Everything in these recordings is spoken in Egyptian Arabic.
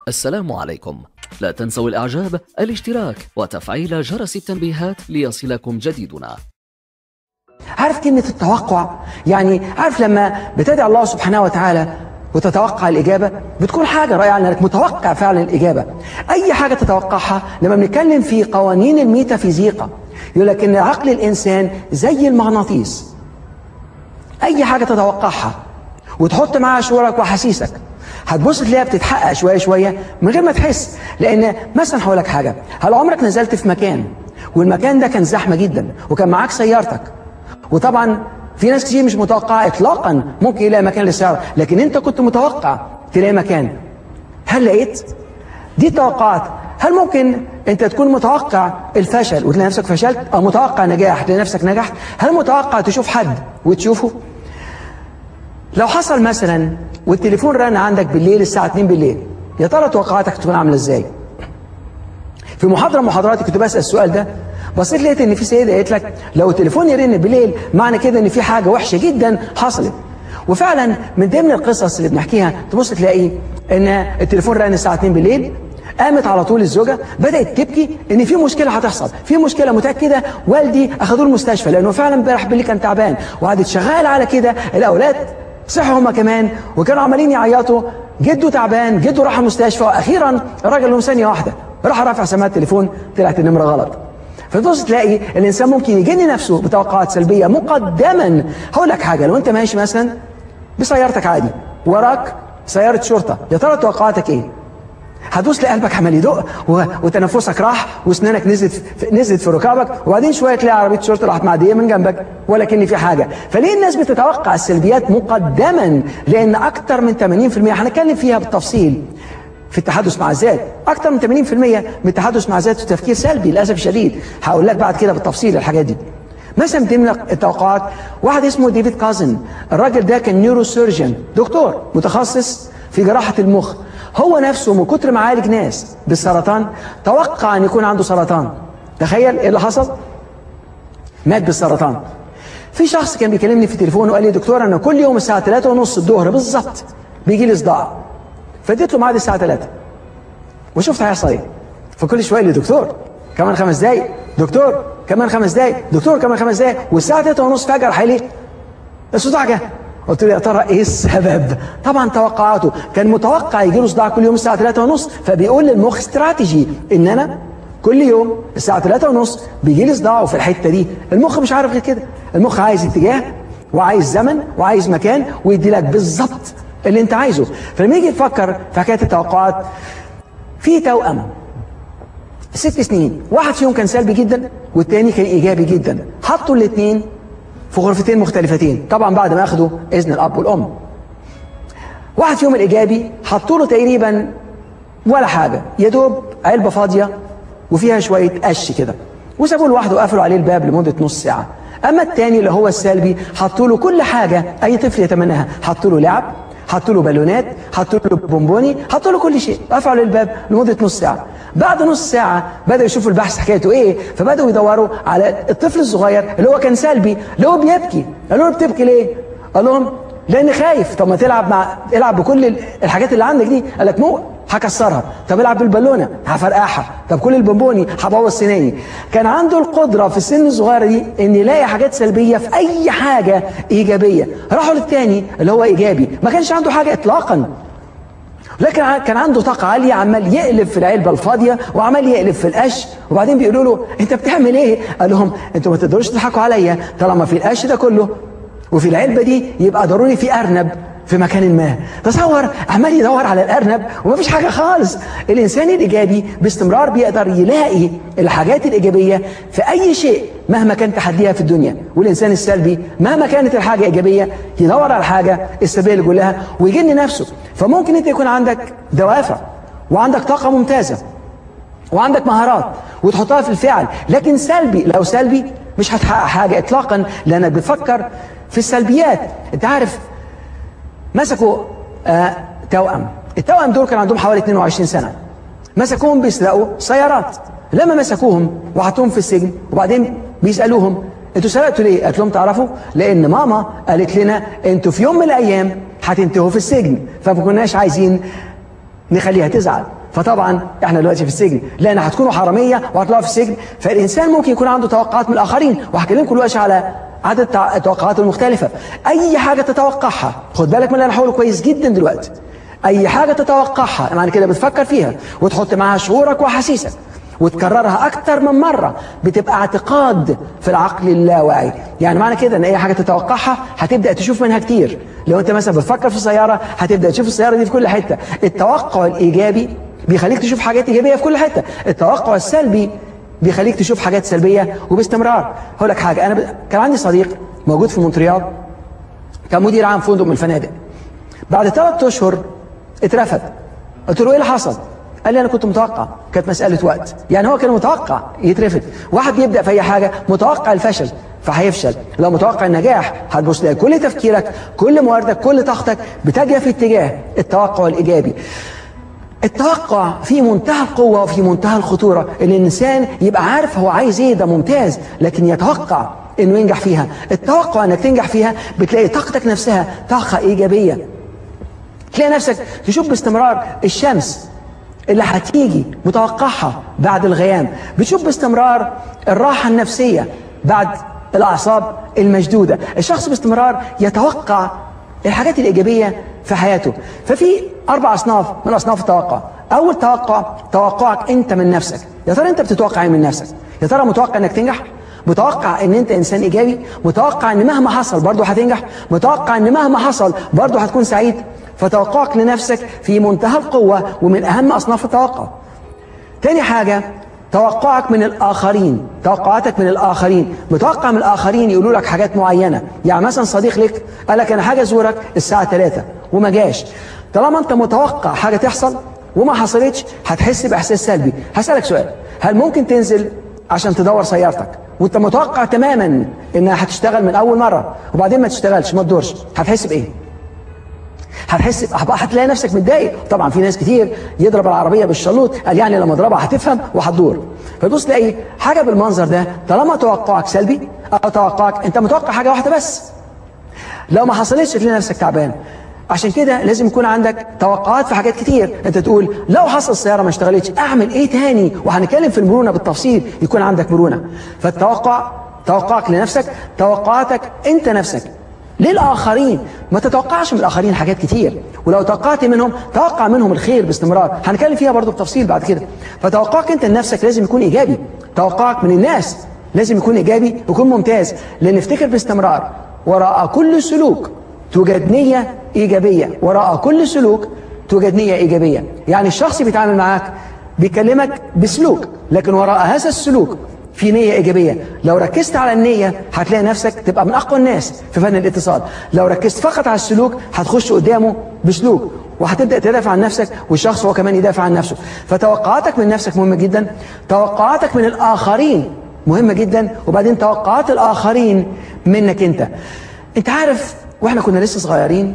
السلام عليكم لا تنسوا الإعجاب الاشتراك وتفعيل جرس التنبيهات ليصلكم جديدنا عارف كلمة التوقع يعني عارف لما بتدعي الله سبحانه وتعالى وتتوقع الإجابة بتكون حاجة رائعة لأنك متوقع فعلا الإجابة أي حاجة تتوقعها لما بنتكلم في قوانين الميتافيزيقا يقول لك إن عقل الإنسان زي المغناطيس أي حاجة تتوقعها وتحط معاها شعورك وأحاسيسك هتبص تلاقيها بتتحقق شوية شوية من غير ما تحس لأن مثلا هقول لك حاجة هل عمرك نزلت في مكان والمكان ده كان زحمة جدا وكان معاك سيارتك وطبعا في ناس كتير مش متوقعة اطلاقا ممكن يلاقي مكان للسيارة لكن انت كنت متوقع تلاقي مكان هل لقيت دي التوقعات هل ممكن انت تكون متوقع الفشل وتلاقي نفسك فشلت او متوقع نجاح تلاقي نفسك نجحت هل متوقع تشوف حد وتشوفه لو حصل مثلا والتليفون رن عندك بالليل الساعة 2 بالليل يا ترى توقعاتك تكون عاملة ازاي في محاضرة من محاضراتي كنت بسأل السؤال ده بصيت لقيت ان في سيدة قالت لك لو التليفون يرن بالليل معنى كده ان في حاجة وحشة جدا حصلت وفعلا من ضمن القصص اللي بنحكيها تبص تلاقي ان التليفون رن الساعة 2 بالليل قامت على طول الزوجة بدأت تبكي ان في مشكلة هتحصل في مشكلة متأكدة والدي اخذوه المستشفى لانه فعلا امبارح بالليل كان تعبان وقعدت شغال على كده الاولاد صحوا هما كمان وكانوا عمالين يعيطوا جده تعبان جده راح المستشفى واخيرا الراجل له ثانيه واحده راح رافع سماعه التليفون طلعت النمره غلط فتبص تلاقي الانسان ممكن يجن نفسه بتوقعات سلبيه مقدما هقول لك حاجه لو انت ماشي مثلا بسيارتك عادي وراك سياره شرطه يا ترى توقعاتك ايه هتبص تلاقي قلبك عمال يدق وتنفسك راح واسنانك نزلت في نزلت في ركابك وبعدين شويه تلاقي عربيه شرطه راحت معديه من جنبك ولا كان في حاجه فليه الناس بتتوقع السلبيات مقدما لان اكتر من 80% هنتكلم فيها بالتفصيل في التحدث مع الذات اكتر من 80% من التحدث مع الذات تفكير سلبي للاسف الشديد هقول لك بعد كده بالتفصيل الحاجات دي مثلا من ضمن التوقعات واحد اسمه ديفيد كازن الراجل ده كان نيورو سيرجن دكتور متخصص في جراحه المخ هو نفسه من كتر ما عالج ناس بالسرطان توقع ان يكون عنده سرطان تخيل ايه اللي حصل مات بالسرطان في شخص كان بيكلمني في التليفون وقال لي دكتور انا كل يوم الساعه 3 ونص الظهر بالظبط بيجي لي صداع فاديت له ميعاد الساعه 3 وشفت هيحصل ايه فكل شويه لي دكتور كمان خمس دقايق دكتور كمان خمس دقايق دكتور كمان خمس دقايق والساعه 3 ونص فجر حيلي الصداع جه قلت له يا ترى ايه السبب طبعا توقعاته كان متوقع يجي له صداع كل يوم الساعه 3 ونص فبيقول للمخ استراتيجي ان انا كل يوم الساعه 3 ونص بيجي لي صداع وفي الحته دي المخ مش عارف غير كده المخ عايز اتجاه وعايز زمن وعايز مكان ويدي لك بالظبط اللي انت عايزه فلما يجي تفكر في حكايه التوقعات في توأم ست سنين واحد فيهم كان سلبي جدا والتاني كان ايجابي جدا حطوا الاثنين في غرفتين مختلفتين طبعا بعد ما اخدوا اذن الاب والام واحد فيهم الايجابي حطوا له تقريبا ولا حاجه يا دوب علبه فاضيه وفيها شويه قش كده وسابوه لوحده وقفلوا عليه الباب لمده نص ساعه اما الثاني اللي هو السلبي حطوا له كل حاجه اي طفل يتمناها حطوا له لعب حطوا له بالونات حطوا له بونبوني حطوا له كل شيء قفلوا عليه الباب لمده نص ساعه بعد نص ساعة بدأوا يشوفوا البحث حكايته ايه فبدأوا يدوروا على الطفل الصغير اللي هو كان سلبي اللي هو بيبكي قالوا له بتبكي ليه قال لهم لاني خايف طب ما تلعب مع العب بكل الحاجات اللي عندك دي قال لك مو هكسرها طب العب بالبالونه هفرقعها طب كل البونبوني هبوظ سناني كان عنده القدره في السن الصغيره دي ان يلاقي حاجات سلبيه في اي حاجه ايجابيه راحوا للتاني اللي هو ايجابي ما كانش عنده حاجه اطلاقا لكن كان عنده طاقة عالية عمال يقلب في العلبة الفاضية وعمال يقلب في القش وبعدين بيقولوا له انت بتعمل ايه؟ قال لهم انتوا ما تقدروش تضحكوا عليا طالما في القش ده كله وفي العلبة دي يبقى ضروري في أرنب في مكان ما تصور عمال يدور على الأرنب ومفيش حاجة خالص الإنسان الإيجابي باستمرار بيقدر يلاقي الحاجات الإيجابية في أي شيء مهما كان تحديها في الدنيا والإنسان السلبي مهما كانت الحاجة إيجابية يدور على الحاجة السلبية اللي كلها ويجن نفسه فممكن أنت يكون عندك دوافع وعندك طاقة ممتازة وعندك مهارات وتحطها في الفعل لكن سلبي لو سلبي مش هتحقق حاجة إطلاقا لأنك بتفكر في السلبيات أنت عارف مسكوا آه توأم التوأم دول كان عندهم حوالي 22 سنة مسكوهم بيسرقوا سيارات لما مسكوهم وحطوهم في السجن وبعدين بيسألوهم انتوا سرقتوا ليه؟ قالت لهم تعرفوا؟ لأن ماما قالت لنا انتوا في يوم من الأيام هتنتهوا في السجن فما كناش عايزين نخليها تزعل فطبعا احنا دلوقتي في السجن لان هتكونوا حراميه وهتطلعوا في السجن فالانسان ممكن يكون عنده توقعات من الاخرين وهكلمكم دلوقتي على عدد تع- التوقعات المختلفه اي حاجه تتوقعها خد بالك من اللي انا هقوله كويس جدا دلوقتي اي حاجه تتوقعها معنى كده بتفكر فيها وتحط معاها شعورك واحاسيسك وتكررها اكتر من مره بتبقى اعتقاد في العقل اللاواعي يعني معنى كده ان اي حاجه تتوقعها هتبدا تشوف منها كتير لو انت مثلا بتفكر في سياره هتبدا تشوف السياره دي في كل حته التوقع الايجابي بيخليك تشوف حاجات ايجابيه في كل حته التوقع السلبي بيخليك تشوف حاجات سلبيه وباستمرار هقول لك حاجه انا ب... كان عندي صديق موجود في مونتريال كان مدير عام فندق من الفنادق بعد ثلاث اشهر اترفد قلت له ايه اللي حصل قال لي انا كنت متوقع كانت مساله وقت يعني هو كان متوقع يترفد واحد بيبدا في اي حاجه متوقع الفشل فهيفشل لو متوقع النجاح هتبص تلاقي كل تفكيرك كل مواردك كل طاقتك بتجري في اتجاه التوقع الايجابي التوقع في منتهى القوة وفي منتهى الخطورة ان الانسان يبقى عارف هو عايز ايه ده ممتاز لكن يتوقع انه ينجح فيها التوقع انك تنجح فيها بتلاقي طاقتك نفسها طاقة ايجابية تلاقي نفسك تشوف باستمرار الشمس اللي هتيجي متوقعها بعد الغيام بتشوف باستمرار الراحة النفسية بعد الأعصاب المشدودة الشخص باستمرار يتوقع الحاجات الإيجابية في حياته ففي أربع أصناف من أصناف التوقع أول توقع توقعك أنت من نفسك يا ترى أنت بتتوقع إيه من نفسك يا ترى متوقع أنك تنجح متوقع ان انت انسان ايجابي متوقع ان مهما حصل برضه هتنجح متوقع ان مهما حصل برضه هتكون سعيد فتوقعك لنفسك في منتهى القوة ومن اهم اصناف التوقع تاني حاجة توقعك من الآخرين توقعاتك من الآخرين متوقع من الآخرين يقولوا لك حاجات معينة يعني مثلا صديق لك قال لك أنا حاجة أزورك الساعة 3 وما جاش طالما أنت متوقع حاجة تحصل وما حصلتش هتحس بإحساس سلبي هسألك سؤال هل ممكن تنزل عشان تدور سيارتك وانت متوقع تماما انها هتشتغل من اول مره وبعدين ما تشتغلش ما تدورش هتحس بايه هتحس هتلاقي نفسك متضايق طبعا في ناس كتير يضرب العربيه بالشلوط قال يعني لما اضربها هتفهم وهتدور فتبص تلاقي حاجه بالمنظر ده طالما توقعك سلبي او توقعك انت متوقع حاجه واحده بس لو ما حصلتش تلاقي نفسك تعبان عشان كده لازم يكون عندك توقعات في حاجات كتير انت تقول لو حصل السياره ما اشتغلتش اعمل ايه تاني وهنتكلم في المرونه بالتفصيل يكون عندك مرونه فالتوقع توقعك لنفسك توقعاتك انت نفسك للآخرين ما تتوقعش من الآخرين حاجات كتير ولو توقعت منهم توقع منهم الخير باستمرار هنتكلم فيها برضو بتفصيل بعد كده فتوقعك انت لنفسك لازم يكون إيجابي توقعك من الناس لازم يكون إيجابي ويكون ممتاز لأن افتكر باستمرار وراء كل سلوك توجد نية إيجابية وراء كل سلوك توجد نية إيجابية يعني الشخص بيتعامل معاك بيكلمك بسلوك لكن وراء هذا السلوك في نية إيجابية لو ركزت على النية هتلاقي نفسك تبقى من أقوى الناس في فن الاتصال لو ركزت فقط على السلوك هتخش قدامه بسلوك وهتبدأ تدافع عن نفسك والشخص هو كمان يدافع عن نفسه فتوقعاتك من نفسك مهمة جدا توقعاتك من الآخرين مهمة جدا وبعدين توقعات الآخرين منك أنت أنت عارف وإحنا كنا لسه صغيرين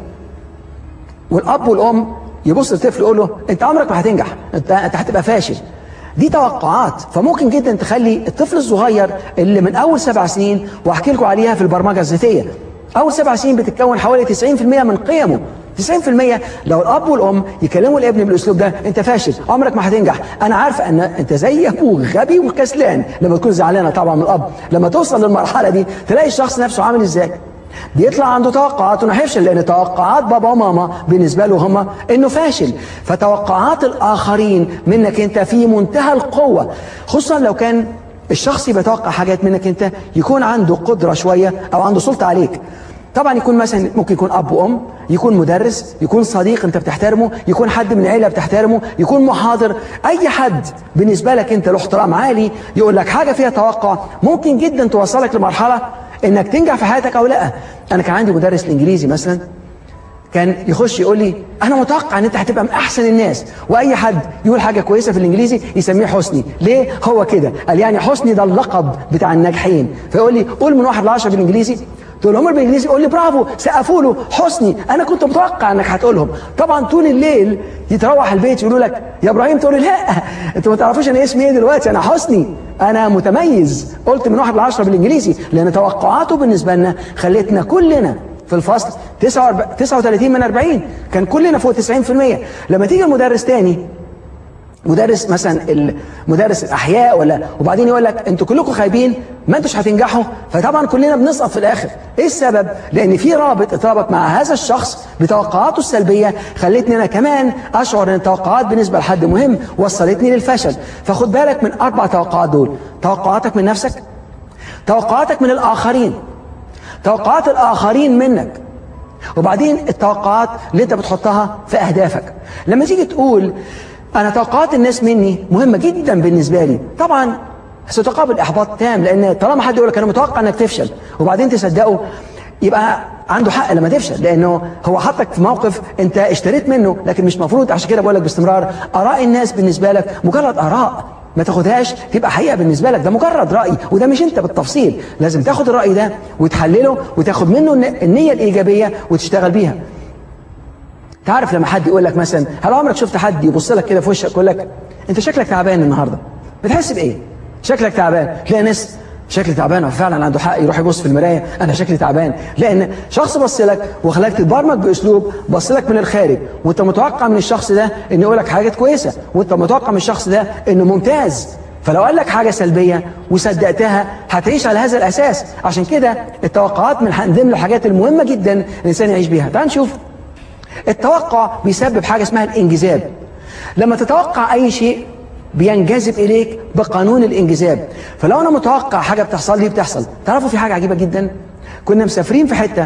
والأب والأم يبص للطفل يقول له أنت عمرك ما هتنجح أنت, أنت هتبقى فاشل دي توقعات فممكن جدا تخلي الطفل الصغير اللي من اول سبع سنين واحكي لكم عليها في البرمجه الذاتيه اول سبع سنين بتتكون حوالي 90% من قيمه 90% لو الاب والام يكلموا الابن بالاسلوب ده انت فاشل عمرك ما هتنجح انا عارفه ان انت زي ابوك غبي وكسلان لما تكون زعلانه طبعا من الاب لما توصل للمرحله دي تلاقي الشخص نفسه عامل ازاي بيطلع عنده توقعات انه هيفشل لان توقعات بابا وماما بالنسبه له هم انه فاشل فتوقعات الاخرين منك انت في منتهى القوه خصوصا لو كان الشخص بيتوقع حاجات منك انت يكون عنده قدره شويه او عنده سلطه عليك طبعا يكون مثلا ممكن يكون اب وام يكون مدرس يكون صديق انت بتحترمه يكون حد من العيله بتحترمه يكون محاضر اي حد بالنسبه لك انت له احترام عالي يقول لك حاجه فيها توقع ممكن جدا توصلك لمرحله انك تنجح في حياتك او لا انا كان عندي مدرس الانجليزي مثلا كان يخش يقول لي انا متوقع ان انت هتبقى من احسن الناس واي حد يقول حاجه كويسه في الانجليزي يسميه حسني ليه هو كده قال يعني حسني ده اللقب بتاع الناجحين فيقول لي قول من واحد لعشرة بالانجليزي تقول لهم بالانجليزي يقول لي برافو سقفوا له حسني انا كنت متوقع انك هتقولهم طبعا طول الليل يتروح البيت يقولوا لك يا ابراهيم تقول لي لا انتوا ما تعرفوش انا اسمي ايه دلوقتي انا حسني انا متميز قلت من واحد لعشرة بالانجليزي لان توقعاته بالنسبه لنا خلتنا كلنا في الفصل 39 من 40 كان كلنا فوق 90% لما تيجي المدرس تاني مدرس مثلا مدرس الاحياء ولا وبعدين يقول لك انتوا كلكم خايبين ما انتوش هتنجحوا فطبعا كلنا بنسقط في الاخر ايه السبب لان في رابط اتربط مع هذا الشخص بتوقعاته السلبيه خلتني انا كمان اشعر ان التوقعات بالنسبه لحد مهم وصلتني للفشل فخد بالك من اربع توقعات دول توقعاتك من نفسك توقعاتك من الاخرين توقعات الاخرين منك وبعدين التوقعات اللي انت بتحطها في اهدافك لما تيجي تقول انا توقعات الناس مني مهمه جدا بالنسبه لي طبعا ستقابل احباط تام لان طالما حد يقول لك انا متوقع انك تفشل وبعدين تصدقه يبقى عنده حق لما تفشل لانه هو حطك في موقف انت اشتريت منه لكن مش مفروض عشان كده بقول لك باستمرار اراء الناس بالنسبه لك مجرد اراء ما تاخدهاش تبقى حقيقه بالنسبه لك ده مجرد راي وده مش انت بالتفصيل لازم تاخد الراي ده وتحلله وتاخد منه النيه الايجابيه وتشتغل بيها تعرف لما حد يقول لك مثلا هل عمرك شفت حد يبص لك كده في وشك يقول لك انت شكلك تعبان النهارده بتحس بايه شكلك تعبان تلاقي ناس شكلي تعبان فعلا عنده حق يروح يبص في المرايه انا شكلي تعبان لان شخص بص لك وخلاك تتبرمج باسلوب بص لك من الخارج وانت متوقع من الشخص ده انه يقول لك حاجات كويسه وانت متوقع من الشخص ده انه ممتاز فلو قال لك حاجة سلبية وصدقتها هتعيش على هذا الأساس عشان كده التوقعات من ضمن الحاجات المهمة جدا الإنسان يعيش بيها تعال نشوف التوقع بيسبب حاجة اسمها الانجذاب لما تتوقع أي شيء بينجذب إليك بقانون الانجذاب فلو أنا متوقع حاجة بتحصل لي بتحصل تعرفوا في حاجة عجيبة جدا كنا مسافرين في حتة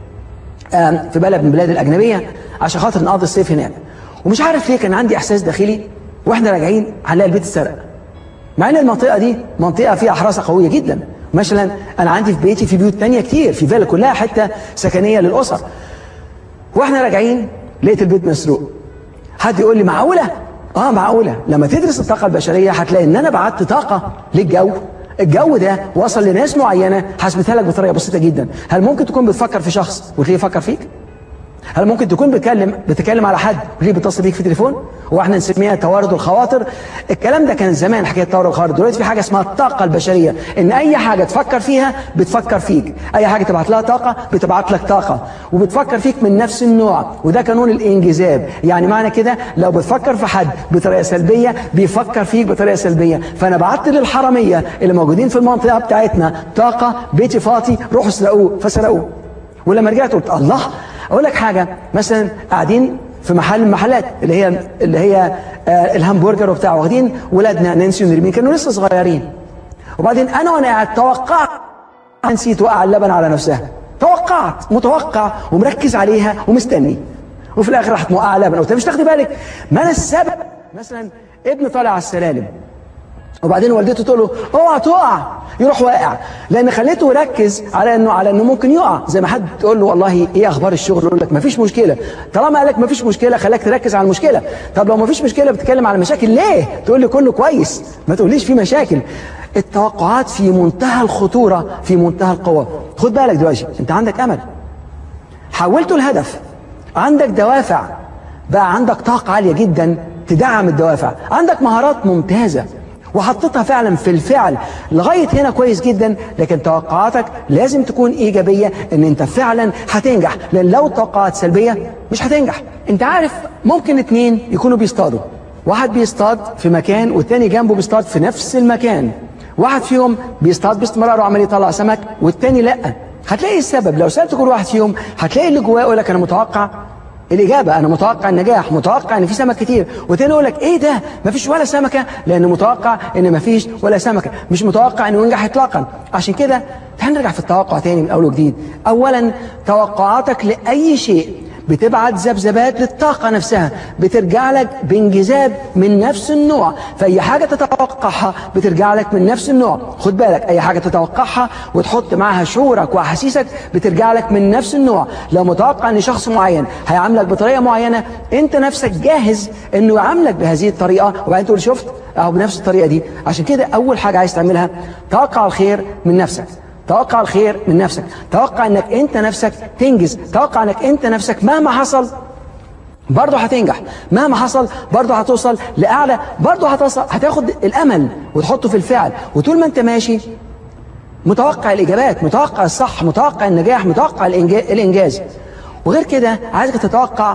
في بلد من البلاد الأجنبية عشان خاطر نقضي الصيف هناك ومش عارف ليه كان عندي إحساس داخلي واحنا راجعين هنلاقي البيت اتسرق مع ان المنطقة دي منطقة فيها حراسة قوية جدا مثلا انا عندي في بيتي في بيوت تانية كتير في فيلا كلها حتة سكنية للأسر واحنا راجعين لقيت البيت مسروق حد يقول لي معقولة اه معقولة لما تدرس الطاقة البشرية هتلاقي ان انا بعت طاقة للجو الجو ده وصل لناس معينة حسبتها لك بطريقة بسيطة جدا هل ممكن تكون بتفكر في شخص وتلاقيه يفكر فيك هل ممكن تكون بتكلم بتكلم على حد وليه بيتصل بيك في تليفون واحنا نسميها توارد الخواطر الكلام ده كان زمان حكايه توارد الخواطر دلوقتي في حاجه اسمها الطاقه البشريه ان اي حاجه تفكر فيها بتفكر فيك اي حاجه تبعت لها طاقه بتبعت لك طاقه وبتفكر فيك من نفس النوع وده قانون الانجذاب يعني معنى كده لو بتفكر في حد بطريقه سلبيه بيفكر فيك بطريقه سلبيه فانا بعت للحراميه اللي موجودين في المنطقه بتاعتنا طاقه بيتي فاضي روحوا اسرقوه فسرقوه ولما رجعت قلت الله اقول لك حاجه مثلا قاعدين في محل محلات اللي هي اللي هي آه الهمبرجر وبتاع واخدين ولادنا نانسي ونرمين كانوا لسه صغيرين وبعدين انا وانا قاعد توقعت نسيت وقع اللبن على نفسها توقعت متوقع ومركز عليها ومستني وفي الاخر راحت موقعه لبن قلت مش تاخدي بالك ما انا السبب مثلا ابن طالع على السلالم وبعدين والدته تقول له اوعى تقع يروح واقع لان خليته يركز على انه على انه ممكن يقع زي ما حد تقول له والله ايه اخبار الشغل يقول لك مفيش مشكله طالما قال لك مفيش مشكله خلاك تركز على المشكله طب لو مفيش مشكله بتتكلم على مشاكل ليه تقول لي كله كويس ما تقوليش في مشاكل التوقعات في منتهى الخطوره في منتهى القوه خد بالك دلوقتي انت عندك امل حولته الهدف عندك دوافع بقى عندك طاقه عاليه جدا تدعم الدوافع عندك مهارات ممتازه وحطيتها فعلا في الفعل لغاية هنا كويس جدا لكن توقعاتك لازم تكون إيجابية ان انت فعلا هتنجح لان لو توقعات سلبية مش هتنجح انت عارف ممكن اتنين يكونوا بيصطادوا واحد بيصطاد في مكان والتاني جنبه بيصطاد في نفس المكان واحد فيهم بيصطاد باستمرار وعمال يطلع سمك والتاني لا هتلاقي السبب لو سألت كل واحد فيهم هتلاقي اللي جواه يقول لك انا متوقع الإجابة أنا متوقع النجاح متوقع إن في سمك كتير وتاني يقول لك إيه ده مفيش ولا سمكة لأنه متوقع إن مفيش ولا سمكة مش متوقع إنه ينجح إطلاقا عشان كده تعال نرجع في التوقع تاني من أول وجديد أولا توقعاتك لأي شيء بتبعت ذبذبات للطاقة نفسها بترجع لك بانجذاب من نفس النوع فأي حاجة تتوقعها بترجع لك من نفس النوع خد بالك أي حاجة تتوقعها وتحط معاها شعورك وأحاسيسك بترجع لك من نفس النوع لو متوقع أن شخص معين هيعاملك بطريقة معينة أنت نفسك جاهز أنه يعاملك بهذه الطريقة وبعدين تقول شفت أهو بنفس الطريقة دي عشان كده أول حاجة عايز تعملها توقع الخير من نفسك توقع الخير من نفسك توقع انك انت نفسك تنجز توقع انك انت نفسك مهما حصل برضه هتنجح مهما حصل برضه هتوصل لاعلى برضه هتصل هتاخد الامل وتحطه في الفعل وطول ما انت ماشي متوقع الاجابات متوقع الصح متوقع النجاح متوقع الإنجا- الانجاز وغير كده عايزك تتوقع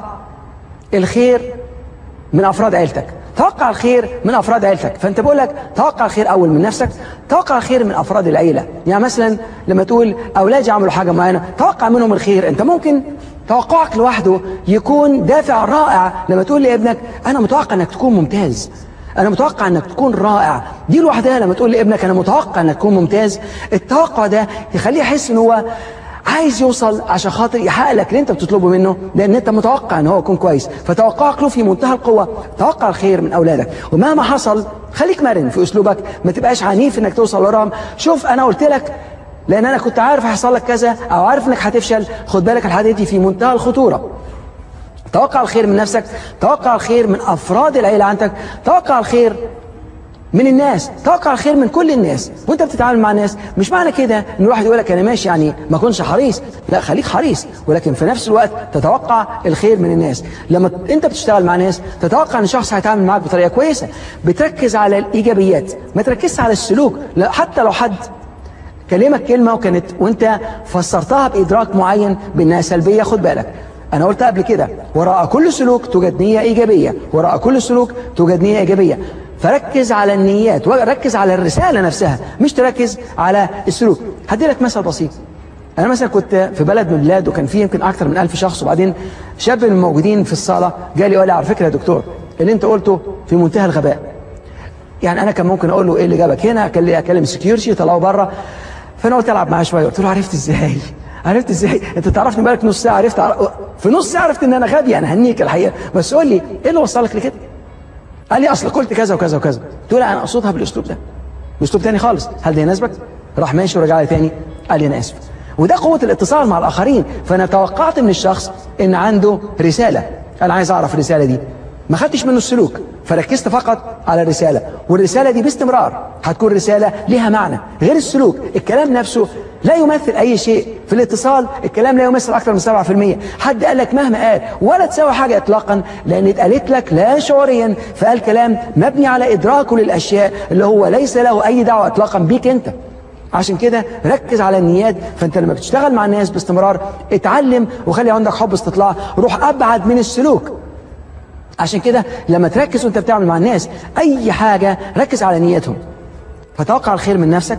الخير من افراد عيلتك توقع الخير من افراد عيلتك فانت بقول لك توقع الخير اول من نفسك توقع الخير من افراد العيله يعني مثلا لما تقول اولادي عملوا حاجه معينه توقع منهم الخير انت ممكن توقعك لوحده يكون دافع رائع لما تقول لابنك انا متوقع انك تكون ممتاز انا متوقع انك تكون رائع دي لوحدها لما تقول لابنك انا متوقع انك تكون ممتاز التوقع ده يخليه يحس ان هو عايز يوصل عشان خاطر يحقق لك اللي انت بتطلبه منه لان انت متوقع ان هو يكون كويس فتوقعك له في منتهى القوه توقع الخير من اولادك ومهما حصل خليك مرن في اسلوبك ما تبقاش عنيف انك توصل وراهم شوف انا قلت لك لان انا كنت عارف هيحصل لك كذا او عارف انك هتفشل خد بالك الحاجات دي في منتهى الخطوره توقع الخير من نفسك توقع الخير من افراد العيله عندك توقع الخير من الناس توقع الخير من كل الناس وانت بتتعامل مع الناس مش معنى كده ان الواحد يقول لك انا ماشي يعني ما اكونش حريص لا خليك حريص ولكن في نفس الوقت تتوقع الخير من الناس لما انت بتشتغل مع ناس تتوقع ان شخص هيتعامل معاك بطريقه كويسه بتركز على الايجابيات ما تركزش على السلوك لا حتى لو حد كلمك كلمه وكانت وانت فسرتها بادراك معين بانها سلبيه خد بالك انا قلت قبل كده وراء كل سلوك توجد نيه ايجابيه وراء كل سلوك توجد نيه ايجابيه فركز على النيات وركز على الرساله نفسها مش تركز على السلوك هدي لك مثل بسيط انا مثلا كنت في بلد من البلاد وكان فيه يمكن اكثر من ألف شخص وبعدين شاب من الموجودين في الصاله جالي قال لي على فكره يا دكتور اللي انت قلته في منتهى الغباء يعني انا كان ممكن اقول له ايه اللي جابك هنا أكل- اكلم السكيورتي يطلعه بره فانا قلت العب معاه شويه قلت له عرفت ازاي عرفت ازاي انت تعرفني بالك نص ساعه عرفت عر... في نص ساعه عرفت ان انا غبي انا هنيك الحقيقه بس قول لي ايه اللي وصلك لكده قال لي اصل قلت كذا وكذا وكذا قلت له لا انا اقصدها بالاسلوب ده باسلوب تاني خالص هل ده يناسبك راح ماشي ورجع لي تاني قال لي انا اسف وده قوه الاتصال مع الاخرين فانا توقعت من الشخص ان عنده رساله انا عايز اعرف الرساله دي ما خدتش منه السلوك فركزت فقط على الرساله والرساله دي باستمرار هتكون رساله لها معنى غير السلوك الكلام نفسه لا يمثل اي شيء في الاتصال الكلام لا يمثل اكثر من 7% حد قال لك مهما قال ولا تساوي حاجه اطلاقا لان اتقالت لك لا شعوريا فقال كلام مبني على ادراكه للاشياء اللي هو ليس له اي دعوه اطلاقا بيك انت عشان كده ركز على النيات فانت لما بتشتغل مع الناس باستمرار اتعلم وخلي عندك حب استطلاع روح ابعد من السلوك عشان كده لما تركز وانت بتعمل مع الناس اي حاجه ركز على نيتهم فتوقع الخير من نفسك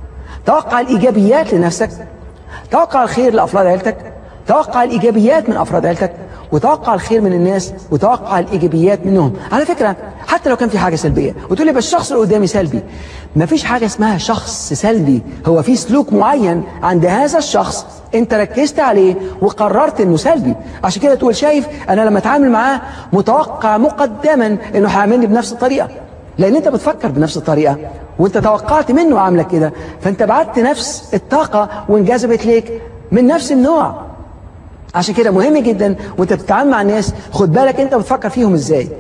توقع الايجابيات لنفسك توقع الخير لافراد عيلتك توقع الايجابيات من افراد عيلتك وتوقع الخير من الناس وتوقع الايجابيات منهم على فكره حتى لو كان في حاجه سلبيه وتقول لي بس الشخص اللي قدامي سلبي ما فيش حاجه اسمها شخص سلبي هو في سلوك معين عند هذا الشخص انت ركزت عليه وقررت انه سلبي عشان كده تقول شايف انا لما اتعامل معاه متوقع مقدما انه هيعاملني بنفس الطريقه لان انت بتفكر بنفس الطريقه وانت توقعت منه عاملك كده فانت بعت نفس الطاقه وانجذبت ليك من نفس النوع عشان كده مهم جدا وانت بتتعامل مع الناس خد بالك انت بتفكر فيهم ازاي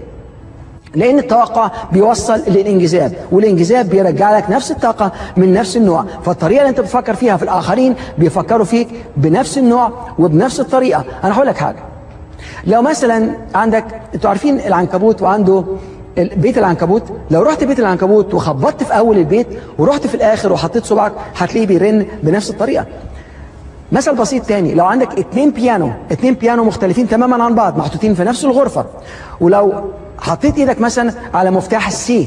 لان التوقع بيوصل للانجذاب والانجذاب بيرجع لك نفس الطاقه من نفس النوع فالطريقه اللي انت بتفكر فيها في الاخرين بيفكروا فيك بنفس النوع وبنفس الطريقه انا هقول لك حاجه لو مثلا عندك انتوا عارفين العنكبوت وعنده بيت العنكبوت لو رحت بيت العنكبوت وخبطت في اول البيت ورحت في الاخر وحطيت صبعك هتلاقيه بيرن بنفس الطريقه مثل بسيط تاني لو عندك اتنين بيانو اتنين بيانو مختلفين تماما عن بعض محطوطين في نفس الغرفة ولو حطيت ايدك مثلا على مفتاح السي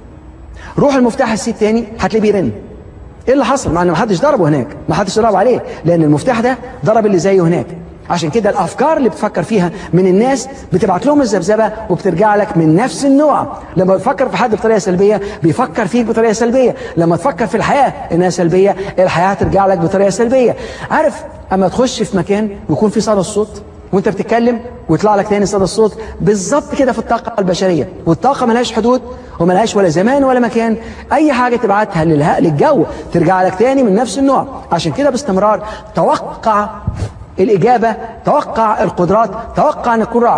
روح المفتاح السي التاني هتلاقيه بيرن ايه اللي حصل مع ان ما حدش ضربه هناك ما حدش ضرب عليه لان المفتاح ده ضرب اللي زيه هناك عشان كده الافكار اللي بتفكر فيها من الناس بتبعت لهم الذبذبه وبترجع لك من نفس النوع لما بتفكر في حد بطريقه سلبيه بيفكر فيك بطريقه سلبيه لما تفكر في الحياه انها سلبيه الحياه هترجع لك بطريقه سلبيه عارف اما تخش في مكان ويكون في صدى الصوت وانت بتتكلم ويطلع لك تاني صدى الصوت بالظبط كده في الطاقه البشريه والطاقه ملهاش حدود وملهاش ولا زمان ولا مكان اي حاجه تبعتها للهاء للجو ترجع لك تاني من نفس النوع عشان كده باستمرار توقع الإجابة توقع القدرات توقع أن يكون راعي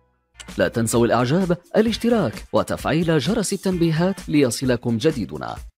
لا تنسوا الإعجاب الاشتراك وتفعيل جرس التنبيهات ليصلكم جديدنا